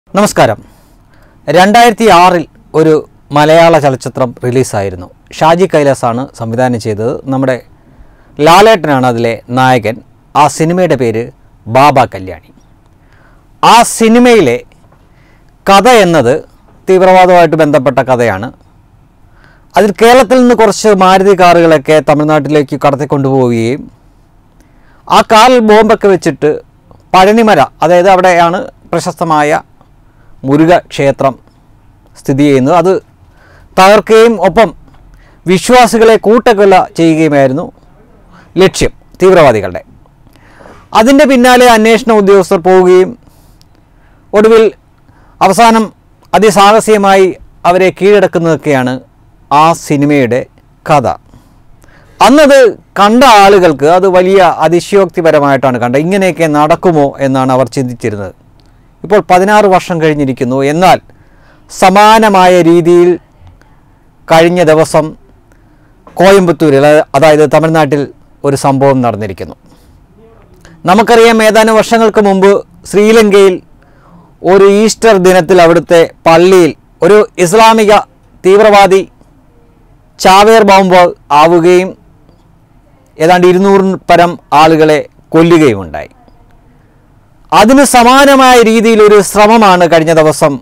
നമസ്കാരം രണ്ടായിരത്തി ആറിൽ ഒരു മലയാള ചലച്ചിത്രം റിലീസായിരുന്നു ഷാജി കൈലാസാണ് സംവിധാനം ചെയ്തത് നമ്മുടെ ലാലേട്ടനാണ് അതിലെ നായകൻ ആ സിനിമയുടെ പേര് ബാബ കല്യാണി ആ സിനിമയിലെ കഥ എന്നത് തീവ്രവാദവുമായിട്ട് ബന്ധപ്പെട്ട കഥയാണ് അതിൽ കേരളത്തിൽ നിന്ന് കുറച്ച് മാരുതി കാറുകളൊക്കെ തമിഴ്നാട്ടിലേക്ക് കടത്തിക്കൊണ്ടുപോവുകയും ആ കാറിൽ ബോംബൊക്കെ വെച്ചിട്ട് പഴനിമല അതായത് അവിടെയാണ് പ്രശസ്തമായ മുരുക ക്ഷേത്രം സ്ഥിതി ചെയ്യുന്നത് അത് തകർക്കുകയും ഒപ്പം വിശ്വാസികളെ കൂട്ടക്കൊല ചെയ്യുകയുമായിരുന്നു ലക്ഷ്യം തീവ്രവാദികളുടെ അതിൻ്റെ പിന്നാലെ അന്വേഷണ ഉദ്യോഗസ്ഥർ പോവുകയും ഒടുവിൽ അവസാനം അതിസാഹസികമായി അവരെ കീഴടക്കുന്നതൊക്കെയാണ് ആ സിനിമയുടെ കഥ അന്നത് കണ്ട ആളുകൾക്ക് അത് വലിയ അതിശയോക്തിപരമായിട്ടാണ് കണ്ടത് ഇങ്ങനെയൊക്കെ നടക്കുമോ എന്നാണ് അവർ ചിന്തിച്ചിരുന്നത് ഇപ്പോൾ പതിനാറ് വർഷം കഴിഞ്ഞിരിക്കുന്നു എന്നാൽ സമാനമായ രീതിയിൽ കഴിഞ്ഞ ദിവസം കോയമ്പത്തൂരിൽ അതാ- അതായത് തമിഴ്നാട്ടിൽ ഒരു സംഭവം നടന്നിരിക്കുന്നു നമുക്കറിയാം ഏതാനും വർഷങ്ങൾക്ക് മുമ്പ് ശ്രീലങ്കയിൽ ഒരു ഈസ്റ്റർ ദിനത്തിൽ അവിടുത്തെ പള്ളിയിൽ ഒരു ഇസ്ലാമിക തീവ്രവാദി ചാവേർ ബോംബ് ആവുകയും ഏതാണ്ട് ഇരുന്നൂറിന് പരം ആളുകളെ കൊല്ലുകയുമുണ്ടായി അതിന് സമാനമായ രീതിയിൽ ഒരു ശ്രമമാണ് കഴിഞ്ഞ ദിവസം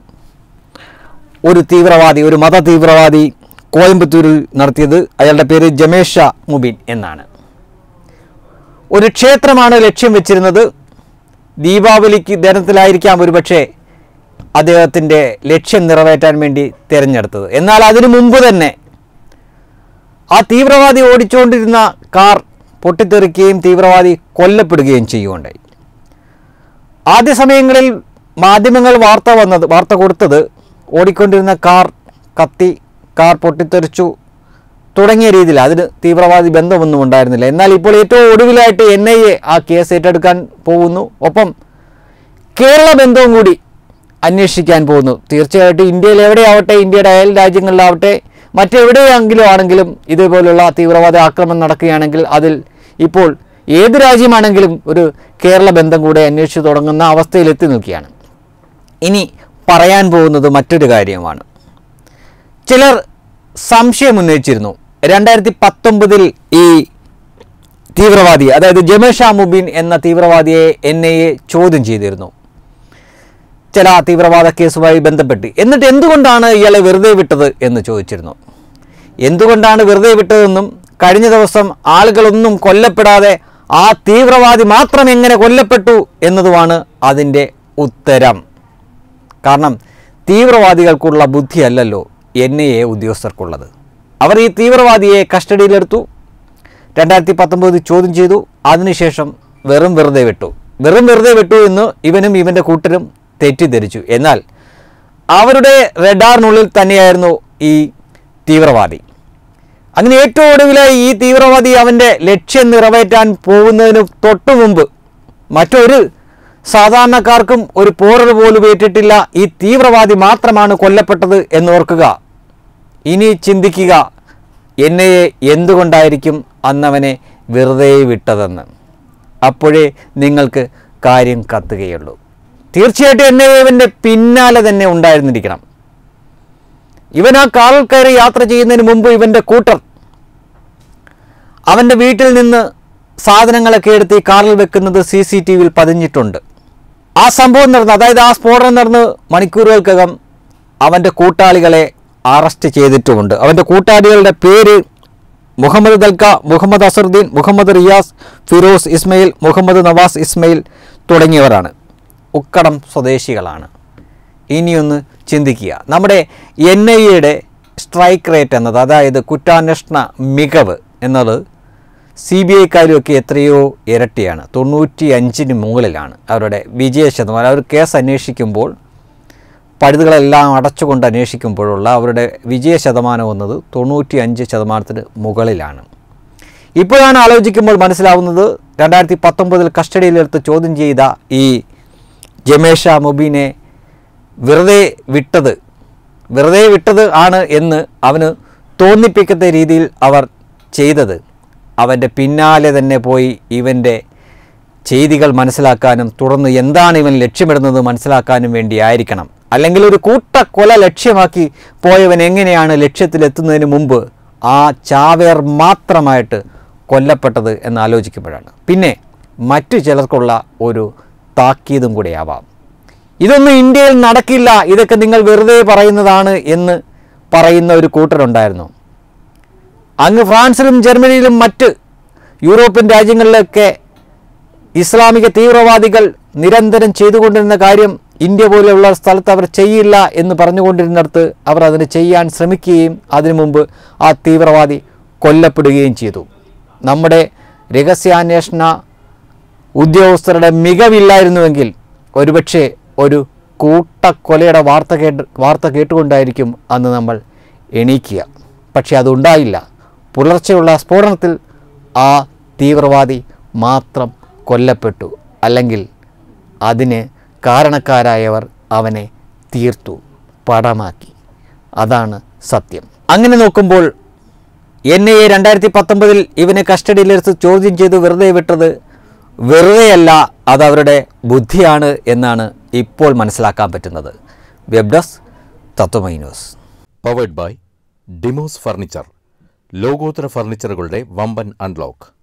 ഒരു തീവ്രവാദി ഒരു മത തീവ്രവാദി കോയമ്പത്തൂരിൽ നടത്തിയത് അയാളുടെ പേര് ജമേഷ മുബിൻ എന്നാണ് ഒരു ക്ഷേത്രമാണ് ലക്ഷ്യം വെച്ചിരുന്നത് ദീപാവലിക്ക് ദിനത്തിലായിരിക്കാം ഒരുപക്ഷെ അദ്ദേഹത്തിൻ്റെ ലക്ഷ്യം നിറവേറ്റാൻ വേണ്ടി തിരഞ്ഞെടുത്തത് എന്നാൽ അതിനു മുമ്പ് തന്നെ ആ തീവ്രവാദി ഓടിച്ചുകൊണ്ടിരുന്ന കാർ പൊട്ടിത്തെറിക്കുകയും തീവ്രവാദി കൊല്ലപ്പെടുകയും ചെയ്യുകയുണ്ടായി ആദ്യ സമയങ്ങളിൽ മാധ്യമങ്ങൾ വാർത്ത വന്നത് വാർത്ത കൊടുത്തത് ഓടിക്കൊണ്ടിരുന്ന കാർ കത്തി കാർ പൊട്ടിത്തെറിച്ചു തുടങ്ങിയ രീതിയിൽ അതിന് തീവ്രവാദി ബന്ധമൊന്നും ഉണ്ടായിരുന്നില്ല എന്നാൽ ഇപ്പോൾ ഏറ്റവും ഒടുവിലായിട്ട് എൻ ഐ എ ആ കേസ് ഏറ്റെടുക്കാൻ പോകുന്നു ഒപ്പം കേരള ബന്ധവും കൂടി അന്വേഷിക്കാൻ പോകുന്നു തീർച്ചയായിട്ടും ഇന്ത്യയിൽ എവിടെയാവട്ടെ ഇന്ത്യയുടെ അയൽ രാജ്യങ്ങളിലാവട്ടെ മറ്റെവിടെയെങ്കിലും ആണെങ്കിലും ഇതേപോലുള്ള തീവ്രവാദ ആക്രമണം നടക്കുകയാണെങ്കിൽ അതിൽ ഇപ്പോൾ ഏത് രാജ്യമാണെങ്കിലും ഒരു കേരള ബന്ധം കൂടെ അന്വേഷിച്ചു തുടങ്ങുന്ന അവസ്ഥയിലെത്തി നിൽക്കുകയാണ് ഇനി പറയാൻ പോകുന്നത് മറ്റൊരു കാര്യമാണ് ചിലർ സംശയം ഉന്നയിച്ചിരുന്നു രണ്ടായിരത്തി പത്തൊമ്പതിൽ ഈ തീവ്രവാദി അതായത് ജമേഷ മുബീൻ എന്ന തീവ്രവാദിയെ എൻ ഐ എ ചോദ്യം ചെയ്തിരുന്നു ചില തീവ്രവാദ കേസുമായി ബന്ധപ്പെട്ട് എന്നിട്ട് എന്തുകൊണ്ടാണ് ഇയാളെ വെറുതെ വിട്ടത് എന്ന് ചോദിച്ചിരുന്നു എന്തുകൊണ്ടാണ് വെറുതെ വിട്ടതെന്നും കഴിഞ്ഞ ദിവസം ആളുകളൊന്നും കൊല്ലപ്പെടാതെ ആ തീവ്രവാദി മാത്രം എങ്ങനെ കൊല്ലപ്പെട്ടു എന്നതുമാണ് അതിൻ്റെ ഉത്തരം കാരണം തീവ്രവാദികൾക്കുള്ള ബുദ്ധിയല്ലല്ലോ എൻ ഐ എ ഉദ്യോഗസ്ഥർക്കുള്ളത് അവർ ഈ തീവ്രവാദിയെ കസ്റ്റഡിയിലെടുത്തു രണ്ടായിരത്തി പത്തൊമ്പത് ചോദ്യം ചെയ്തു അതിനുശേഷം വെറും വെറുതെ വിട്ടു വെറും വെറുതെ വിട്ടു എന്ന് ഇവനും ഇവൻ്റെ കൂട്ടരും തെറ്റിദ്ധരിച്ചു എന്നാൽ അവരുടെ റഡാറിനുള്ളിൽ തന്നെയായിരുന്നു ഈ തീവ്രവാദി അങ്ങനെ ഏറ്റവും ഒടുവിലായി ഈ തീവ്രവാദി അവൻ്റെ ലക്ഷ്യം നിറവേറ്റാൻ പോകുന്നതിന് തൊട്ടു മുമ്പ് മറ്റൊരു സാധാരണക്കാർക്കും ഒരു പോറൽ പോലും ഏറ്റിട്ടില്ല ഈ തീവ്രവാദി മാത്രമാണ് കൊല്ലപ്പെട്ടത് എന്നോർക്കുക ഇനി ചിന്തിക്കുക എന്നെ എന്തുകൊണ്ടായിരിക്കും അന്നവനെ വെറുതെ വിട്ടതെന്ന് അപ്പോഴേ നിങ്ങൾക്ക് കാര്യം കത്തുകയുള്ളൂ തീർച്ചയായിട്ടും എന്നെ ഇവൻ്റെ പിന്നാലെ തന്നെ ഉണ്ടായിരുന്നിരിക്കണം ഇവൻ ആ കാറിൽ കയറി യാത്ര ചെയ്യുന്നതിന് മുമ്പ് ഇവൻ്റെ കൂട്ടർ അവൻ്റെ വീട്ടിൽ നിന്ന് സാധനങ്ങളൊക്കെ എടുത്ത് ഈ കാറിൽ വെക്കുന്നത് സി സി ടി വിയിൽ പതിഞ്ഞിട്ടുണ്ട് ആ സംഭവം നടന്ന് അതായത് ആ സ്ഫോടനം നടന്ന് മണിക്കൂറുകൾക്കകം അവൻ്റെ കൂട്ടാളികളെ അറസ്റ്റ് ചെയ്തിട്ടുമുണ്ട് അവൻ്റെ കൂട്ടാളികളുടെ പേര് മുഹമ്മദ് ദൽക്ക മുഹമ്മദ് അസറുദ്ദീൻ മുഹമ്മദ് റിയാസ് ഫിറോസ് ഇസ്മയിൽ മുഹമ്മദ് നവാസ് ഇസ്മയിൽ തുടങ്ങിയവരാണ് ഉക്കടം സ്വദേശികളാണ് ഇനിയൊന്ന് ചിന്തിക്കുക നമ്മുടെ എൻ ഐ എയുടെ സ്ട്രൈക്ക് റേറ്റ് എന്നത് അതായത് കുറ്റാന്വേഷണ മികവ് എന്നത് സി ബി ഐക്കാരുമൊക്കെ എത്രയോ ഇരട്ടിയാണ് തൊണ്ണൂറ്റി അഞ്ചിന് മുകളിലാണ് അവരുടെ വിജയ ശതമാനം അവർ കേസ് അന്വേഷിക്കുമ്പോൾ പഴുതുകളെല്ലാം അടച്ചുകൊണ്ട് അന്വേഷിക്കുമ്പോഴുള്ള അവരുടെ വിജയ ശതമാനം എന്നത് തൊണ്ണൂറ്റി അഞ്ച് ശതമാനത്തിന് മുകളിലാണ് ഇപ്പോഴാണ് ആലോചിക്കുമ്പോൾ മനസ്സിലാവുന്നത് രണ്ടായിരത്തി പത്തൊമ്പതിൽ കസ്റ്റഡിയിലെടുത്ത് ചോദ്യം ചെയ്ത ഈ ജമേഷ മുബീനെ വെറുതെ വിട്ടത് വെറുതെ വിട്ടത് ആണ് എന്ന് അവന് തോന്നിപ്പിക്കത്ത രീതിയിൽ അവർ ചെയ്തത് അവൻ്റെ പിന്നാലെ തന്നെ പോയി ഇവൻ്റെ ചെയ്തികൾ മനസ്സിലാക്കാനും തുടർന്ന് എന്താണ് ഇവൻ ലക്ഷ്യമിടുന്നത് മനസ്സിലാക്കാനും വേണ്ടിയായിരിക്കണം അല്ലെങ്കിൽ ഒരു കൂട്ട കൊല ലക്ഷ്യമാക്കി പോയവൻ എങ്ങനെയാണ് ലക്ഷ്യത്തിലെത്തുന്നതിന് മുമ്പ് ആ ചാവേർ മാത്രമായിട്ട് കൊല്ലപ്പെട്ടത് എന്ന് ആലോചിക്കുമ്പോഴാണ് പിന്നെ മറ്റു ചിലർക്കുള്ള ഒരു താക്കീതും കൂടെയാവാം ഇതൊന്നും ഇന്ത്യയിൽ നടക്കില്ല ഇതൊക്കെ നിങ്ങൾ വെറുതെ പറയുന്നതാണ് എന്ന് പറയുന്ന ഒരു കൂട്ടരുണ്ടായിരുന്നു അങ്ങ് ഫ്രാൻസിലും ജർമ്മനിയിലും മറ്റ് യൂറോപ്യൻ രാജ്യങ്ങളിലൊക്കെ ഇസ്ലാമിക തീവ്രവാദികൾ നിരന്തരം ചെയ്തുകൊണ്ടിരുന്ന കാര്യം ഇന്ത്യ പോലെയുള്ള സ്ഥലത്ത് അവർ ചെയ്യില്ല എന്ന് പറഞ്ഞുകൊണ്ടിരുന്നിടത്ത് അവർ അതിന് ചെയ്യാൻ ശ്രമിക്കുകയും അതിനു മുമ്പ് ആ തീവ്രവാദി കൊല്ലപ്പെടുകയും ചെയ്തു നമ്മുടെ രഹസ്യാന്വേഷണ ഉദ്യോഗസ്ഥരുടെ മികവില്ലായിരുന്നുവെങ്കിൽ ഒരുപക്ഷെ ഒരു കൂട്ടക്കൊലയുടെ വാർത്ത കേട്ട് വാർത്ത കേട്ടുകൊണ്ടായിരിക്കും അന്ന് നമ്മൾ എണീക്കുക പക്ഷെ അതുണ്ടായില്ല പുലർച്ചെയുള്ള സ്ഫോടനത്തിൽ ആ തീവ്രവാദി മാത്രം കൊല്ലപ്പെട്ടു അല്ലെങ്കിൽ അതിന് കാരണക്കാരായവർ അവനെ തീർത്തു പടമാക്കി അതാണ് സത്യം അങ്ങനെ നോക്കുമ്പോൾ എൻ ഐ എ രണ്ടായിരത്തി പത്തൊമ്പതിൽ ഇവനെ കസ്റ്റഡിയിലെടുത്ത് ചോദ്യം ചെയ്ത് വെറുതെ വിട്ടത് വെറുതെയല്ല അത് അവരുടെ ബുദ്ധിയാണ് എന്നാണ് ഇപ്പോൾ മനസ്സിലാക്കാൻ പറ്റുന്നത് web desk Tatwamayi News powered by Demos furniture ലോകോത്തര ഫർണിച്ചറുകളുടെ വമ്പൻ അൺലോക്ക്